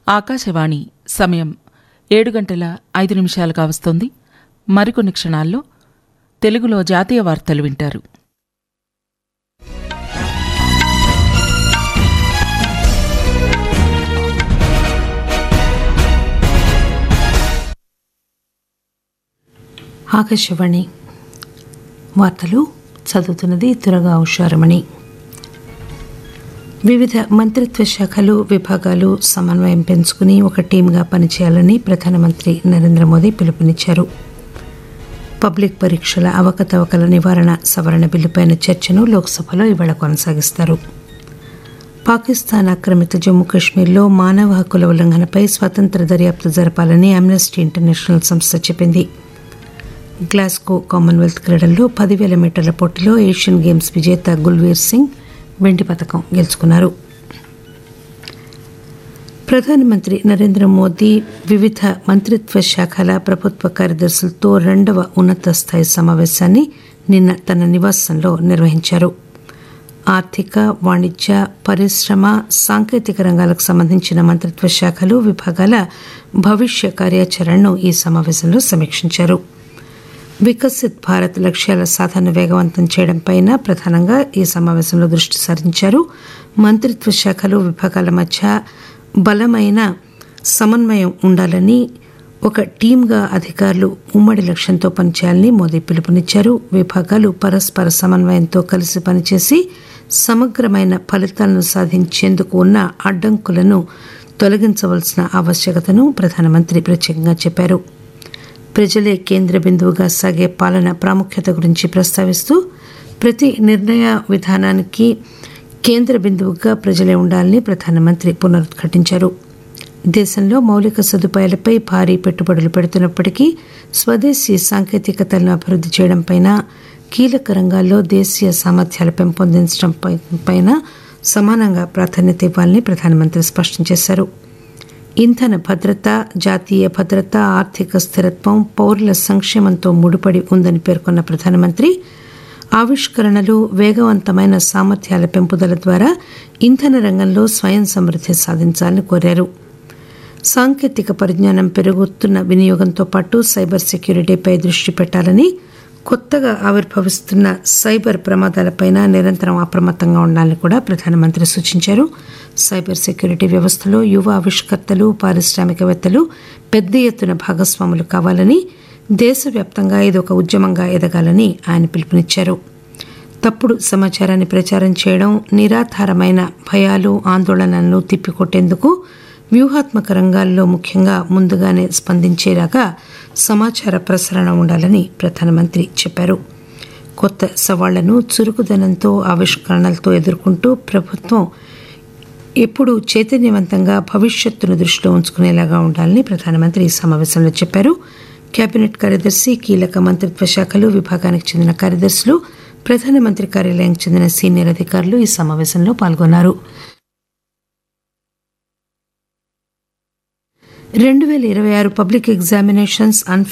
ఆకాశవాణి సమయం ఏడు గంటల ఐదు నిమిషాలుగా వస్తోంది మరికొన్ని క్షణాల్లో తెలుగులో జాతీయ వార్తలు వింటారు ఆకాశవాణి వార్తలు చదువుతున్నది తురగా ఉషారమణి వివిధ మంత్రిత్వ శాఖలు విభాగాలు సమన్వయం పెంచుకుని ఒక టీంగా పనిచేయాలని ప్రధానమంత్రి నరేంద్ర మోదీ పిలుపునిచ్చారు పబ్లిక్ పరీక్షల అవకతవకల నివారణ సవరణ బిల్లుపైన చర్చను లోక్సభలో ఇవాళ కొనసాగిస్తారు పాకిస్తాన్ ఆక్రమిత జమ్మూ కాశ్మీర్లో మానవ హక్కుల ఉల్లంఘనపై స్వతంత్ర దర్యాప్తు జరపాలని అమ్నెస్టీ ఇంటర్నేషనల్ సంస్థ చెప్పింది గ్లాస్గో కామన్వెల్త్ క్రీడల్లో పదివేల మీటర్ల పోటీలో ఏషియన్ గేమ్స్ విజేత గుల్వీర్ సింగ్ వెండి పథకం గెలుచుకున్నారు ప్రధానమంత్రి నరేంద్ర మోదీ వివిధ మంత్రిత్వ శాఖల ప్రభుత్వ కార్యదర్శులతో రెండవ ఉన్నత స్థాయి సమావేశాన్ని నిన్న తన నివాసంలో నిర్వహించారు ఆర్థిక వాణిజ్య పరిశ్రమ సాంకేతిక రంగాలకు సంబంధించిన మంత్రిత్వ శాఖలు విభాగాల భవిష్య కార్యాచరణను ఈ సమావేశంలో సమీక్షించారు వికసిత్ భారత్ లక్ష్యాల సాధన వేగవంతం చేయడంపై ప్రధానంగా ఈ సమావేశంలో దృష్టి సారించారు మంత్రిత్వ శాఖలు విభాగాల మధ్య బలమైన సమన్వయం ఉండాలని ఒక టీంగా అధికారులు ఉమ్మడి లక్ష్యంతో పనిచేయాలని మోదీ పిలుపునిచ్చారు విభాగాలు పరస్పర సమన్వయంతో కలిసి పనిచేసి సమగ్రమైన ఫలితాలను సాధించేందుకు ఉన్న అడ్డంకులను తొలగించవలసిన ఆవశ్యకతను ప్రధానమంత్రి ప్రత్యేకంగా చెప్పారు ప్రజలే కేంద్ర బిందువుగా సాగే పాలన ప్రాముఖ్యత గురించి ప్రస్తావిస్తూ ప్రతి నిర్ణయ విధానానికి కేంద్ర బిందువుగా ప్రజలే ఉండాలని ప్రధానమంత్రి పునరుద్ఘాటించారు దేశంలో మౌలిక సదుపాయాలపై భారీ పెట్టుబడులు పెడుతున్నప్పటికీ స్వదేశీ సాంకేతికతలను అభివృద్ధి చేయడంపై కీలక రంగాల్లో దేశీయ సామర్థ్యాల పెంపొందించడం పైన సమానంగా ప్రాధాన్యత ఇవ్వాలని ప్రధానమంత్రి స్పష్టం చేశారు ఇంధన భద్రత జాతీయ భద్రత ఆర్థిక స్థిరత్వం పౌరుల సంక్షేమంతో ముడిపడి ఉందని పేర్కొన్న ప్రధానమంత్రి ఆవిష్కరణలు వేగవంతమైన సామర్థ్యాల పెంపుదల ద్వారా ఇంధన రంగంలో స్వయం సమృద్ధి సాధించాలని కోరారు సాంకేతిక పరిజ్ఞానం పెరుగుతున్న వినియోగంతో పాటు సైబర్ సెక్యూరిటీపై దృష్టి పెట్టాలని కొత్తగా ఆవిర్భవిస్తున్న సైబర్ ప్రమాదాలపై నిరంతరం అప్రమత్తంగా ఉండాలని కూడా ప్రధానమంత్రి సూచించారు సైబర్ సెక్యూరిటీ వ్యవస్థలో యువ ఆవిష్కర్తలు పారిశ్రామికవేత్తలు పెద్ద ఎత్తున భాగస్వాములు కావాలని దేశవ్యాప్తంగా ఇది ఒక ఉద్యమంగా ఎదగాలని ఆయన పిలుపునిచ్చారు తప్పుడు సమాచారాన్ని ప్రచారం చేయడం నిరాధారమైన భయాలు ఆందోళనలను తిప్పికొట్టేందుకు వ్యూహాత్మక రంగాల్లో ముఖ్యంగా ముందుగానే స్పందించేలాగా సమాచార ప్రసరణ ఉండాలని ప్రధానమంత్రి చెప్పారు కొత్త సవాళ్లను చురుకుదనంతో ఆవిష్కరణలతో ఎదుర్కొంటూ ప్రభుత్వం ఎప్పుడూ చైతన్యవంతంగా భవిష్యత్తును దృష్టిలో ఉంచుకునేలాగా ఉండాలని ప్రధానమంత్రి ఈ సమావేశంలో చెప్పారు కేబినెట్ కార్యదర్శి కీలక మంత్రిత్వ శాఖలు విభాగానికి చెందిన కార్యదర్శులు ప్రధానమంత్రి కార్యాలయానికి చెందిన సీనియర్ అధికారులు ఈ సమావేశంలో పాల్గొన్నారు రెండు వేల ఇరవై ఆరు పబ్లిక్ ఎగ్జామినేషన్స్